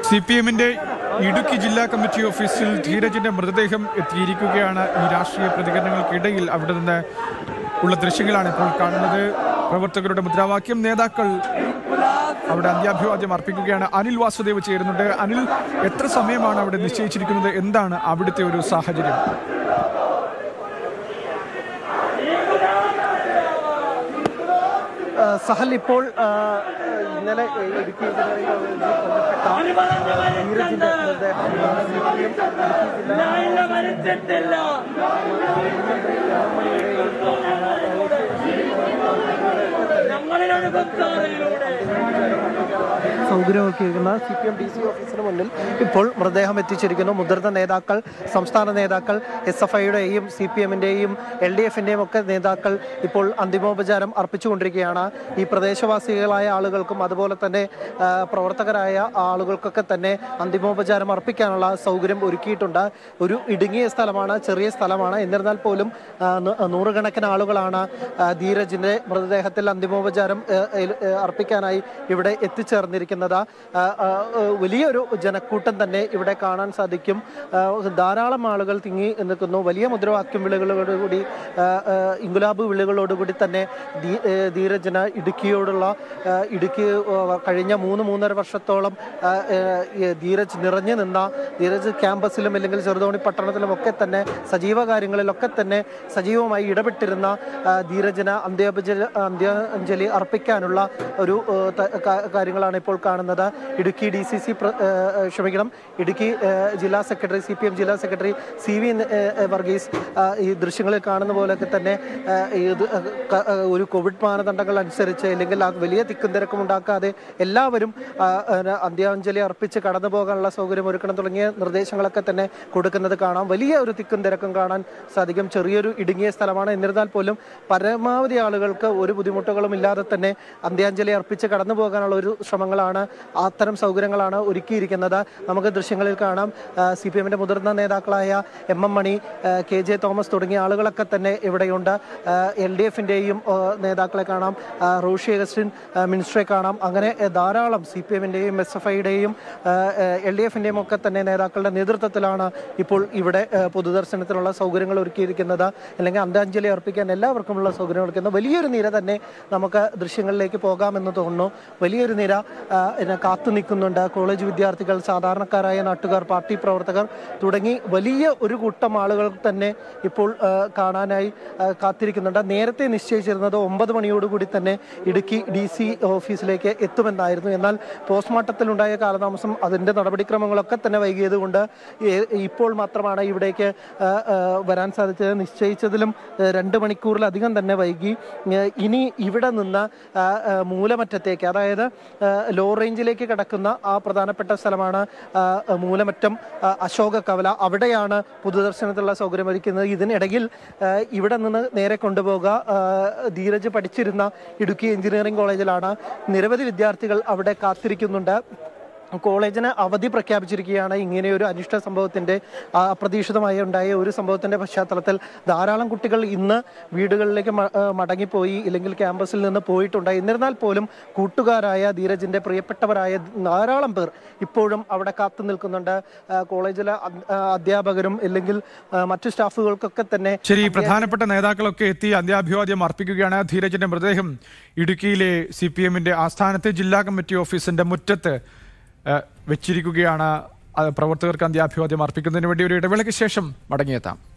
C P എമ്മിന്റെ ഇടുക്കി ജില്ലാ committee ഓഫീസിൽ ധീരജിന്റെ മൃതദേഹം എത്തിയിരിക്കുകയാണ് ഈ രാഷ്ട്രീയ പ്രതികരണങ്ങൾക്കിടയിൽ അവിടെ നിന്ന് ഉള്ള ദൃശ്യങ്ങളാണ് ഇപ്പോൾ കാണുന്നത് പ്രവർത്തകരുടെ മുദ്രാവാക്യം നേതാക്കൾ അവിടെ അന്ത്യാഭിവാദ്യം അർപ്പിക്കുകയാണ് അനിൽ വാസുദേവ് ചേരുന്നുണ്ട് അനിൽ എത്ര സമയമാണ് അവിടെ നിശ്ചയിച്ചിരിക്കുന്നത് എന്താണ് അവിടുത്തെ ഒരു സാഹചര്യം ആ, സഹൽ ഇപ്പോൾ ആ, ഇന്നലെ ഇടുക്കി എഞ്ചിനീയറിംഗ് കോളേജിൽ കൊല്ലപ്പെട്ട നീരജിന്റെ മൃതദേഹം ഇടുക്കി ജില്ലാ സൗകര്യമൊരുക്കിയിരിക്കുന്ന C P M D C ഓഫീസിന് മുന്നിൽ ഇപ്പോൾ മൃതദേഹം എത്തിച്ചിരിക്കുന്നു മുതിർന്ന നേതാക്കൾ സംസ്ഥാന നേതാക്കൾ എസ് എഫ് ഐയുടെയും സി പി എമ്മിൻ്റെയും എൽ ഡി എഫിൻ്റെയും ഒക്കെ നേതാക്കൾ ഇപ്പോൾ അന്തിമോപചാരം അർപ്പിച്ചുകൊണ്ടിരിക്കുകയാണ് ഈ പ്രദേശവാസികളായ ആളുകൾക്കും അതുപോലെ തന്നെ ആ, പ്രവർത്തകരായ ആളുകൾക്കൊക്കെ തന്നെ അന്തിമോപചാരം അർപ്പിക്കാനുള്ള സൗകര്യം ഒരുക്കിയിട്ടുണ്ട് ഒരു ഇടുങ്ങിയ സ്ഥലമാണ് ചെറിയ സ്ഥലമാണ് എന്നിരുന്നാൽ പോലും ആ, നൂ- നൂറുകണക്കിന് ആളുകളാണ് ആ, ധീരജിന്റെ മൃതദേഹത്തിൽ അന്തിമോപചാരം ആ, ഏ- ഏ, അർപ്പിക്കാനായി ഇവിടെ എത്തിച്ചേർന്നിരിക്കുന്നത് ആ, ആ, വലിയൊരു ജനക്കൂട്ടം തന്നെ ഇവിടെ കാണാൻ സാധിക്കും ആ, ധാരാളം ആളുകൾ തിങ്ങി നിൽക്കുന്നു വലിയ മുദ്രാവാക്യം വിളികളോടുകൂടി ആ, ആ, ഇൻകുലാബ് വിളികളോടുകൂടി തന്നെ ധീ- ഏ, ധീരജിന് ഇടുക്കിയോടുള്ള ആ, ഇടുക്കി ആ, കഴിഞ്ഞ മൂന്ന് മൂന്നര വർഷത്തോളം ആ, ഏ, ഈ ധീരജ് നിറഞ്ഞു നിന്ന ധീരജ് ക്യാമ്പസിലും അല്ലെങ്കിൽ ചെറുതോണി പട്ടണത്തിലും ഒക്കെ തന്നെ സജീവ കാര്യങ്ങളിലൊക്കെ തന്നെ സജീവമായി ഇടപെട്ടിരുന്ന ആ, ധീരജിന് അന്ത്യോപചാര അന്ത്യാഞ്ജലി അർപ്പിക്കാനുള്ള ഒരു ഏ, ത- കാ- കാര്യങ്ങളാണ് ഇപ്പോൾ കാണുന്നത് ഇടുക്കി ഡി സി സി ക്ഷമിക്കണം ഇടുക്കി ഏ, ജില്ലാ സെക്രട്ടറി സി പി എം ജില്ലാ സെക്രട്ടറി സി വി ഏ, ഏ, വർഗീസ് ആ, ഈ ദൃശ്യങ്ങളിൽ കാണുന്ന പോലെയൊക്കെ തന്നെ ആ, ഇത് ക- ആ, ഒരു കോവിഡ് മാനദണ്ഡങ്ങൾ അനുസരിച്ച് അല്ലെങ്കിൽ അത് വലിയ തിക്കും തിരക്കും ഉണ്ടാക്കാതെ എല്ലാവരും ആ, ആ, അന്ത്യാഞ്ജലി അർപ്പിച്ച് കടന്നു പോകാനുള്ള സൗകര്യം ഒരുക്കണം തുടങ്ങിയ നിർദ്ദേശങ്ങളൊക്കെ തന്നെ കൊടുക്കുന്നത് കാണാം വലിയ ഒരു തിക്കും തിരക്കും കാണാൻ സാധിക്കും ചെറിയൊരു ഇടുങ്ങിയ സ്ഥലമാണ് എന്നിരുന്നാൽ പോലും പരമാവധി ആളുകൾക്ക് ഒരു ബുദ്ധിമുട്ടുകളും ഇല്ലാതെ തന്നെ അന്ത്യാഞ്ജലി അർപ്പിച്ച് കടന്നു പോകാനുള്ള ഒരു ശ്രമങ്ങളാണ് അത്തരം സൗകര്യങ്ങളാണ് ഒരുക്കിയിരിക്കുന്നത് നമുക്ക് ദൃശ്യങ്ങളിൽ കാണാം സി പി എമ്മിന്റെ മുതിർന്ന നേതാക്കളായ എം എം മണി ആ, കെ ജെ തോമസ് തുടങ്ങിയ ആളുകളൊക്കെ തന്നെ ഇവിടെയുണ്ട് എൽ ഡി എഫിന്റെയും നേതാക്കളെ കാണാം ആ, റോഷി അഗസ്റ്റിൻ ആ, മിനിസ്റ്ററെ കാണാം അങ്ങനെ ആ, ധാരാളം സി പി എമ്മിന്റെയും എസ് എഫ് ഐയുടെയും എൽ ഡി എഫിന്റെയും ഒക്കെ തന്നെ നേതാക്കളുടെ നേതൃത്വത്തിലാണ് ഇപ്പോൾ ഇവിടെ ആ, പൊതുദർശനത്തിനുള്ള സൗകര്യങ്ങൾ ഒരുക്കിയിരിക്കുന്നത് അല്ലെങ്കിൽ അന്ത്യാഞ്ജലി അർപ്പിക്കാൻ എല്ലാവർക്കുമുള്ള സൗകര്യം ഒരുക്കുന്നത് വലിയൊരു നിര തന്നെ നമുക്ക് ദൃശ്യങ്ങളിലേക്ക് പോകാമെന്ന് തോന്നുന്നു വലിയൊരു നിര ആ, ഇതിനെ കാത്തു നിൽക്കുന്നുണ്ട് കോളേജ് വിദ്യാർത്ഥികൾ സാധാരണക്കാരായ നാട്ടുകാർ പാർട്ടി പ്രവർത്തകർ തുടങ്ങി വലിയ ഒരു കൂട്ടം ആളുകൾ തന്നെ ഇപ്പോൾ ആ, കാണാനായി ആ, കാത്തിരിക്കുന്നുണ്ട് നേരത്തെ നിശ്ചയിച്ചിരുന്നത് ഒമ്പത് മണിയോടുകൂടി തന്നെ ഇടുക്കി ഡി സി ഓഫീസിലേക്ക് എത്തുമെന്നായിരുന്നു എന്നാൽ പോസ്റ്റ്മോർട്ടത്തിലുണ്ടായ കാലതാമസം അതിൻ്റെ നടപടിക്രമങ്ങളൊക്കെ തന്നെ വൈകിയത് കൊണ്ട് ഏ- ഇപ്പോൾ മാത്രമാണ് ഇവിടേക്ക് ആ, ആ, വരാൻ സാധിച്ചത് നിശ്ചയിച്ചതിലും ആ, രണ്ട് മണിക്കൂറിലധികം തന്നെ വൈകി ഏ, ഇനി ഇവിടെ നിന്ന് ആ, ആ, മൂലമറ്റത്തേക്ക് അതായത് ആ, ലോ റേഞ്ചിലേക്ക് കിടക്കുന്ന ആ പ്രധാനപ്പെട്ട സ്ഥലമാണ് ആ, മൂലമറ്റം ആ, അശോക കവല അവിടെയാണ് പൊതുദർശനത്തിലുള്ള സൗകര്യം ഒരുക്കുന്നത് ഇതിനിടയിൽ ആ, ഇവിടെ നിന്ന് നേരെ കൊണ്ടുപോകുക ആ, ധീരജ് പഠിച്ചിരുന്ന ഇടുക്കി എഞ്ചിനീയറിംഗ് കോളേജിലാണ് നിരവധി വിദ്യാർത്ഥികൾ അവിടെ കാത്തിരിക്കുന്നുണ്ട് കോളേജിന് അവധി പ്രഖ്യാപിച്ചിരിക്കുകയാണ് ഇങ്ങനെയൊരു അനിഷ്ട സംഭവത്തിന്റെ ആ, അപ്രതീക്ഷിതമായി ഉണ്ടായ ഒരു സംഭവത്തിന്റെ പശ്ചാത്തലത്തിൽ ധാരാളം കുട്ടികൾ ഇന്ന് വീടുകളിലേക്ക് മ- ആ, മടങ്ങിപ്പോയി ഇല്ലെങ്കിൽ ക്യാമ്പസിൽ നിന്ന് പോയിട്ടുണ്ട് എന്നിരുന്നാൽ പോലും കൂട്ടുകാരായ ധീരജിന്റെ പ്രിയപ്പെട്ടവരായ ധാരാളം പേർ ഇപ്പോഴും അവിടെ കാത്തു നിൽക്കുന്നുണ്ട് ആ, കോളേജിലെ അ- ആ, അധ്യാപകരും അല്ലെങ്കിൽ ആ, മറ്റു സ്റ്റാഫുകൾക്കൊക്കെ തന്നെ ശരി പ്രധാനപ്പെട്ട നേതാക്കളൊക്കെ എത്തി അന്ത്യാഭിവാദ്യം അർപ്പിക്കുകയാണ് ധീരജിന്റെ മൃതദേഹം ഇടുക്കിയിലെ സി പി എമ്മിന്റെ ആസ്ഥാനത്ത് ജില്ലാ കമ്മിറ്റി ഓഫീസിന്റെ മുറ്റത്ത് ഏഹ്, വെച്ചിരിക്കുകയാണ് അത് പ്രവർത്തകർക്ക് അന്ത്യാഭിവാദ്യം അർപ്പിക്കുന്നതിന് വേണ്ടി ഒരു ഇടവേളയ്ക്ക് ശേഷം മടങ്ങിയെത്താം